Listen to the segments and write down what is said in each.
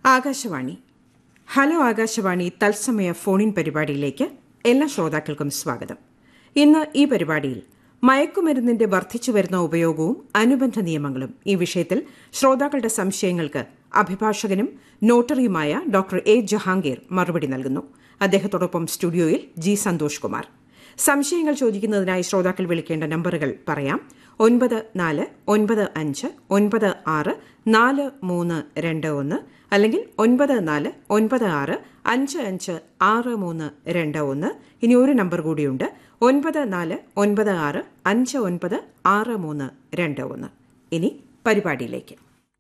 Akashvani hello Akashvani തത്സമയ ഫോണിൻ പരിപാടിയിലേക്ക് എല്ലാ ശ്രോതാക്കൾക്കും സ്വാഗതം ഇന്ന് ഈ പരിപാടിയിൽ മയക്കുമരുന്നിന്റെ വർദ്ധിച്ചുവരുന്ന ഉപയോഗവും അനുബന്ധ നിയമങ്ങളും ഈ വിഷയത്തിൽ ശ്രോതാക്കളുടെ സംശയങ്ങൾക്ക് അഭിഭാഷകനും നോട്ടറിയുമായ ഡോക്ടർ എ ജഹാംഗീർ മറുപടി നൽകുന്നു അദ്ദേഹത്തോടൊപ്പം സ്റ്റുഡിയോയിൽ ജി സന്തോഷ് കുമാർ സംശയങ്ങൾ ചോദിക്കുന്നതിനായി ശ്രോതാക്കൾ വിളിക്കേണ്ട നമ്പറുകൾ പറയാം ഒൻപത് നാല് ഒൻപത് അഞ്ച് ഒൻപത് ആറ് നാല് മൂന്ന് രണ്ട് ഒന്ന് അല്ലെങ്കിൽ ഒൻപത് നാല് ഒൻപത് ആറ് അഞ്ച് അഞ്ച് ആറ് മൂന്ന് രണ്ട് ഒന്ന് ഇനി ഒരു നമ്പർ കൂടിയുണ്ട് ഒൻപത് നാല് ഒൻപത് ആറ് അഞ്ച് ഒൻപത് ആറ് മൂന്ന് രണ്ട് ഒന്ന് ഇനി പരിപാടിയിലേക്ക്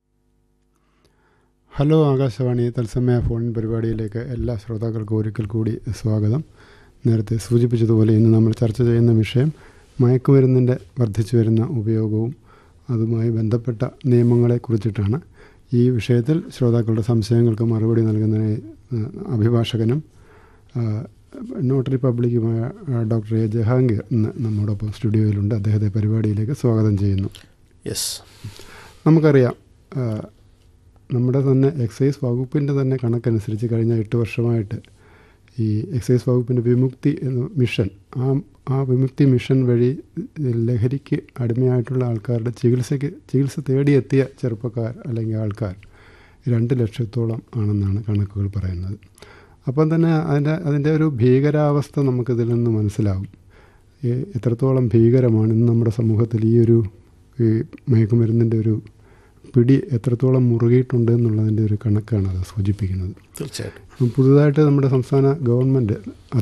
ഹലോ ആകാശവാണി തത്സമയ ഫോൺ പരിപാടിയിലേക്ക് എല്ലാ ശ്രോതാക്കൾക്കും ഒരിക്കൽ കൂടി സ്വാഗതം നേരത്തെ സൂചിപ്പിച്ചതുപോലെ ഇന്ന് നമ്മൾ ചർച്ച ചെയ്യുന്ന വിഷയം മയക്കുമരുന്നിൻ്റെ വർദ്ധിച്ചു വരുന്ന ഉപയോഗവും അതുമായി ബന്ധപ്പെട്ട നിയമങ്ങളെ കുറിച്ചിട്ടാണ് ഈ വിഷയത്തിൽ ശ്രോതാക്കളുടെ സംശയങ്ങൾക്ക് മറുപടി നൽകുന്നതിന് അഭിഭാഷകനും നോട്ടറി പബ്ലിക്കുമായ ഡോക്ടർ എ ജഹാംഗീർ ഇന്ന് നമ്മോടൊപ്പം സ്റ്റുഡിയോയിലുണ്ട് അദ്ദേഹത്തെ പരിപാടിയിലേക്ക് സ്വാഗതം ചെയ്യുന്നു യെസ് നമുക്കറിയാം നമ്മുടെ തന്നെ എക്സൈസ് വകുപ്പിൻ്റെ തന്നെ കണക്കനുസരിച്ച് കഴിഞ്ഞ എട്ട് വർഷമായിട്ട് ഈ എക്സൈസ് വകുപ്പിൻ്റെ വിമുക്തി എന്ന മിഷൻ ആ ആ വിമുക്തി മിഷൻ വഴി ലഹരിക്ക് അടിമയായിട്ടുള്ള ആൾക്കാരുടെ ചികിത്സയ്ക്ക് ചികിത്സ തേടിയെത്തിയ ചെറുപ്പക്കാർ അല്ലെങ്കിൽ ആൾക്കാർ രണ്ട് ലക്ഷത്തോളം ആണെന്നാണ് കണക്കുകൾ പറയുന്നത് അപ്പം തന്നെ അതിൻ്റെ അതിൻ്റെ ഒരു ഭീകരാവസ്ഥ നമുക്കിതിൽ നിന്ന് മനസ്സിലാവും എത്രത്തോളം ഭീകരമാണ് ഇന്ന് നമ്മുടെ സമൂഹത്തിൽ ഈ ഒരു ഈ മയക്കുമരുന്നിൻ്റെ ഒരു പിടി എത്രത്തോളം മുറുകിയിട്ടുണ്ട് എന്നുള്ളതിൻ്റെ ഒരു കണക്കാണ് അത് സൂചിപ്പിക്കുന്നത് തീർച്ചയായിട്ടും പുതുതായിട്ട് നമ്മുടെ സംസ്ഥാന ഗവൺമെൻറ്